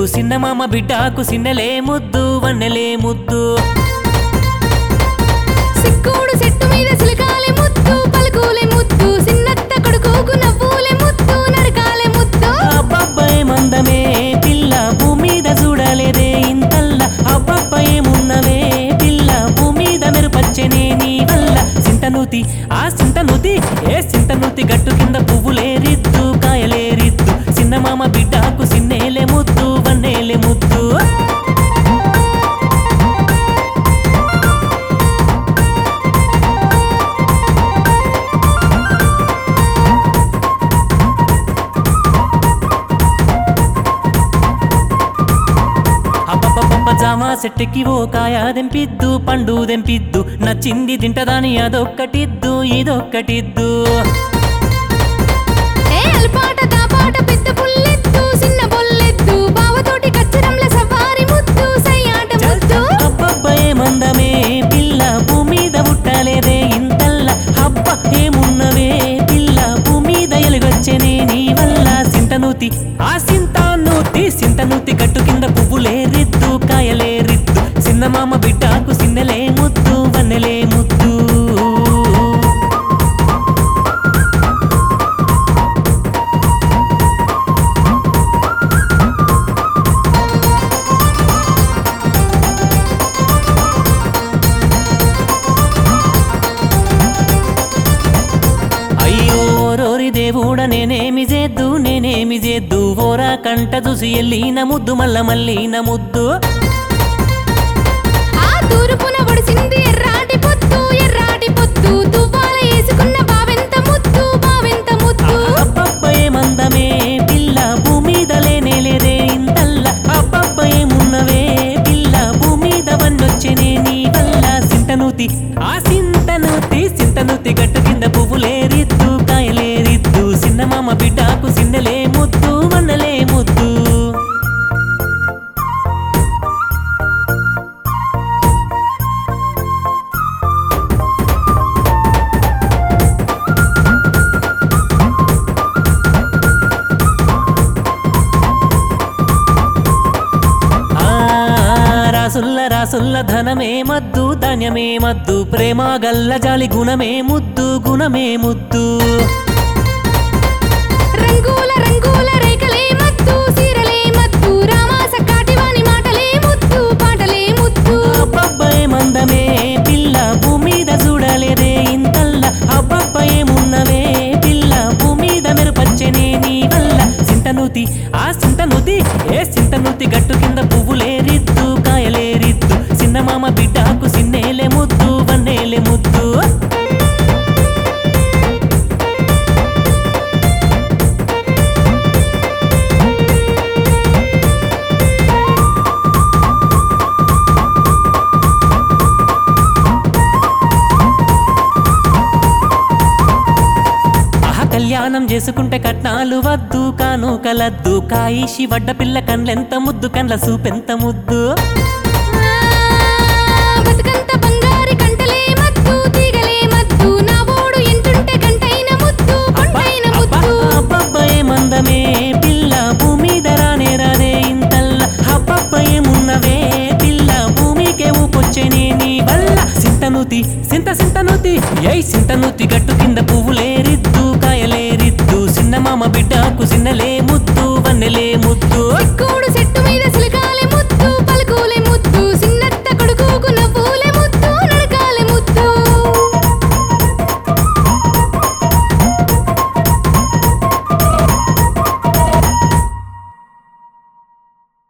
సిన్నమామ బిడ్డకు సిన్నలే ముద్దు వన్నెలే ముద్దు సిక్కుడు చెట్టు మీద సిలకాలే ముద్దు పలుకులే ముద్దు సిన్నత్త కొడుకుకు నవ్వులే ముద్దు నరకాలే ముద్దు అబ్బబ్బాయి మందమే పిల్ల భూమి మీద చూడలేదే ఇంతల్ల అబ్బబ్బాయి మున్నవే పిల్ల భూమి మీద మెరుపచ్చనే నీ వల్ల సింతనూతి ఆ సింతనూతి ఏ సింతనూతి గట్టు కింద పువ్వులే రిద్దు కాయలే రిద్దు సిన్నమామ బిడ్డకు సిన్నేలే ముద్దు వన్నేలే ముద్దు అబ్బబ్బబ్బ జామా చెట్టుకి ఓ కాయ దెంపిద్దు పండు దెంపిద్దు నచ్చింది తింటదాని అదొక్కటిద్దు ఇదొక్కటిద్దు ఏ అల్పాట దాపాట పెద్ద పుల్లెత్తు చిన్న బొల్లెత్తు బావతోటి కచ్చరంల సవారి ముద్దు సయ్యాట ముద్దు అబ్బబ్బే మందమే పిల్ల భూమి మీద పుట్టలేదే ఇంతల్ల అబ్బ ఏమున్నవే పిల్ల భూమి మీద ఎలుగొచ్చనే నీ వల్ల సింతనూతి ఆ సింతానూతి సింతనూతి గట్టు కింద పువ్వులే రిద్దు కాయలే రిద్దు సిన్నమామ బిడ్డకు సిన్నలే ముద్దు వన్నెలే ముద్దు అయ్యో రోరి దేవుడ నేనేమి చేద్దు నేనేమి చేద్దు ఓరా కంట చూసి ఎల్లిన ముద్దు మల్ల మల్లిన ముద్దు ఆ తూర్పున ఒడిసింది ఎర్రాటి పొత్తు ఎర్రాటి పొత్తు తువ్వాల వేసుకున్న బావెంత ముద్దు బావెంత ముద్దు అబ్బబ్బయే మందమే పిల్ల భూమిద లేనే లేదే ఇంతల్ల అబ్బబ్బయే మున్నవే పిల్ల భూమిద వన్నొచ్చనే నీ వల్ల సింతనూతి ఆ సింతనూతి సింతనూతి గట్టు కింద పువ్వులే రిద్దు కాయలే రిద్దు సిన్నమామ బిడ్డకు సిన్నలే ముద్దు వన్నలే ముద్దు ఆ రాసుల్ల రాసుల్ల ధనమే మద్దు ధాన్యమే మద్దు ప్రేమ గల్ల జాలి గుణమే ముద్దు గుణమే ముద్దు రంగుల రంగుల రేఖలే మత్తు సీరలే మత్తు రామాస కాటివాని మాటలే ముద్దు పాటలే ముద్దు అబ్బబ్బే మందమే పిల్ల భూమిద చూడలేదే ఇంతల్ల అబ్బబ్బే మున్నవే పిల్ల భూమిద మెరుపచ్చనే నీ వల్ల సింతనూతి ఆ సింతనూతి ఏ సింతనూతి గట్టు కింద పువ్వులే రిద్దు కాయలే రిద్దు సిన్నమామ బిడ్డకు సిన్నేలే ముద్దు వన్నేలే ముద్దు ఆహ కళ్యాణం చేసుకుంటే కట్నాలు వద్దు కాను కలద్దు కాయిషి వడ్డ పిల్ల కండ్లెంత ముద్దు కండ్ల సూపెంత ముద్దు ఆ, బతుకంత బంగారి కంటలే మత్తు తీగలే మత్తు నా ఓడు ఎంటుంటే గంటైన ముద్దు కొండైన ముద్దు అబ్బబ్బయే మందమే పిల్ల భూమి ధరానే రాదే ఇంతల్ల అబ్బబ్బయే మున్నవే పిల్ల భూమికే ఊపొచ్చనే నీ వల్ల సింతనూతి సింత సింతనూతి ఏయ్ సింతనూతి గట్టు కింద పువ్వులే రిద్దు కాయలే రిద్దు సిన్నమామ బిడ్డకు సిన్నలే ముద్దు వన్నెలే ముద్దు